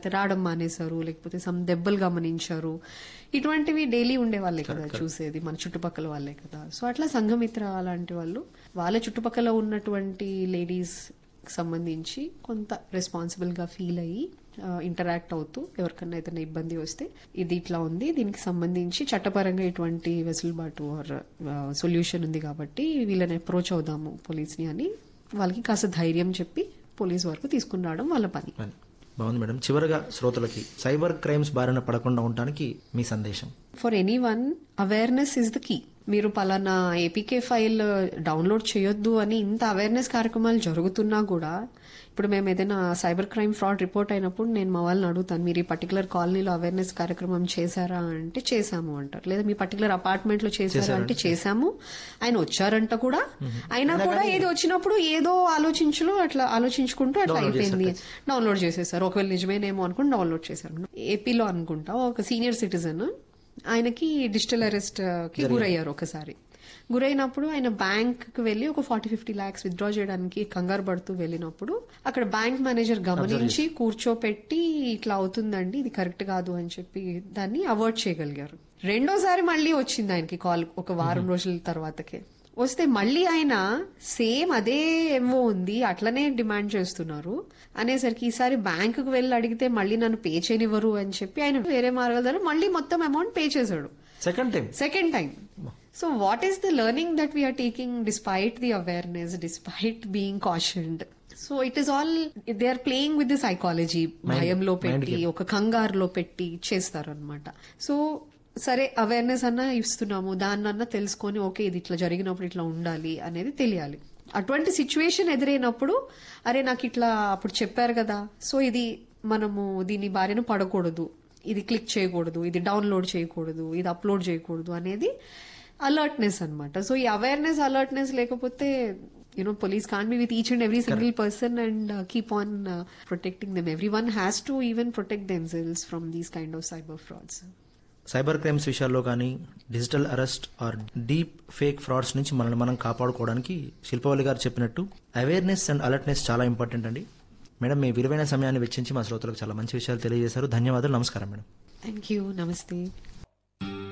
లేకపోతే రావడం మానేశారు లేకపోతే సమ్ దెబ్బలు గమనించారు ఇటువంటివి డైలీ ఉండే వాళ్ళే కదా చూసేది మన చుట్టుపక్కల వాళ్ళే కదా సో అట్లా సంఘమిత్ర అలాంటి వాళ్ళు వాళ్ళ చుట్టుపక్కల ఉన్నటువంటి లేడీస్ సంబంధించి కొంత రెస్పాన్సిబుల్ గా ఫీల్ అయ్యి ఇంటరాక్ట్ అవుతూ ఎవరికన్నా ఏదైనా ఇబ్బంది వస్తే ఇది ఇట్లా ఉంది దీనికి సంబంధించి చట్టపరంగా ఇటువంటి వెసులుబాటు ఆర్ సొల్యూషన్ ఉంది కాబట్టి వీళ్ళని అప్రోచ్ అవుదాము పోలీస్ని అని వాళ్ళకి కాస్త ధైర్యం చెప్పి పోలీస్ వరకు తీసుకుని రావడం వాళ్ళ పని అని. బాగుంది మేడం చివరగా శ్రోతలకి సైబర్ క్రైమ్స్ బారిన పడకుండా ఉండడానికి మీ సందేశం for anyone awareness is the key మీరు పలానా ఏపీకే ఫైల్ డౌన్లోడ్ చేయొద్దు అని ఇంత అవేర్నెస్ కార్యక్రమాలు జరుగుతున్నా కూడా ఇప్పుడు మేము ఏదైనా సైబర్ క్రైమ్ ఫ్రాడ్ రిపోర్ట్ అయినప్పుడు నేను మా వాళ్ళని అడుగుతాను మీరు ఈ పర్టికులర్ కాలనీలో అవేర్నెస్ కార్యక్రమం చేశారా అంటే చేశాము అంటారు లేదా మీ పర్టికులర్ అపార్ట్మెంట్ లో చేశారా అంటే చేశాము ఆయన వచ్చారంట కూడా అయినా కూడా ఏది వచ్చినప్పుడు ఏదో ఆలోచించులో అట్లా ఆలోచించుకుంటూ అట్లా అయిపోయింది డౌన్లోడ్ చేసేసారు ఒకవేళ నిజమేనేమో అనుకుని డౌన్లోడ్ చేశారు ఏపీలో అనుకుంటా ఒక సీనియర్ సిటిజన్ ఆయనకి డిజిటల్ అరెస్ట్ కి గురయ్యారు ఒకసారి గురైనప్పుడు ఆయన బ్యాంక్ కి వెళ్లి ఒక ఫార్టీ ఫిఫ్టీ లాక్స్ విత్డ్రా చేయడానికి కంగారు పడుతూ వెళ్ళినప్పుడు అక్కడ బ్యాంక్ మేనేజర్ గమనించి కూర్చోపెట్టి ఇట్లా అవుతుందండి ఇది కరెక్ట్ కాదు అని చెప్పి దాన్ని అవాయిడ్ చేయగలిగారు రెండోసారి మళ్ళీ వచ్చింది ఆయనకి కాల్ ఒక వారం రోజుల తర్వాతకే వస్తే మళ్ళీ ఆయన సేమ్ అదే ఏమో ఉంది అట్లనే డిమాండ్ చేస్తున్నారు అనేసరికి ఈసారి బ్యాంకుకు వెళ్ళి అడిగితే మళ్ళీ నన్ను పే చేయనివ్వరు అని చెప్పి ఆయన వేరే మార్గాల ద్వారా మళ్ళీ మొత్తం అమౌంట్ పే చేశాడు second time second time so what is the learning that we are taking despite the awareness despite being cautioned so it is all they are playing with the psychology భయంలో పెట్టి ఒక కంగారులో పెట్టి చేస్తారనమాట సో సరే awareness అన్నా ఇస్తున్నాము దాన్నన్నా తెలుసుకొని ఓకే ఇది ఇట్లా జరిగినప్పుడు ఇట్లా ఉండాలి అనేది తెలియాలి అటువంటి సిచ్యువేషన్ ఎదురైనప్పుడు అరే నాకు ఇట్లా అప్పుడు చెప్పారు కదా సో ఇది మనము దీని బారిన పడకూడదు ఇది క్లిక్ చేయకూడదు ఇది డౌన్లోడ్ చేయకూడదు ఇది అప్లోడ్ చేయకూడదు అనేది అలర్ట్నెస్ అన్నమాట సో ఈ అవేర్నెస్ అలర్ట్నెస్ లేకపోతే you know police can be with each and every single person and keep on protecting them everyone has to even protect themselves from these kind of cyber frauds cyber crimes విషయాల్లో కానీ digital arrest or deep fake frauds నుంచి మనల్ని మనం కాపాడుకోవడానికి శిల్పవల్లి గారు చెప్పినట్టు awareness and alertness చాలా important అండి మేడం మీ విలువైన సమయాన్ని వెచ్చించి మా శ్రోతలకు చాలా మంచి విషయాలు తెలియజేశారు ధన్యవాదాలు నమస్కారం మేడం థ్యాంక్ యూ నమస్తే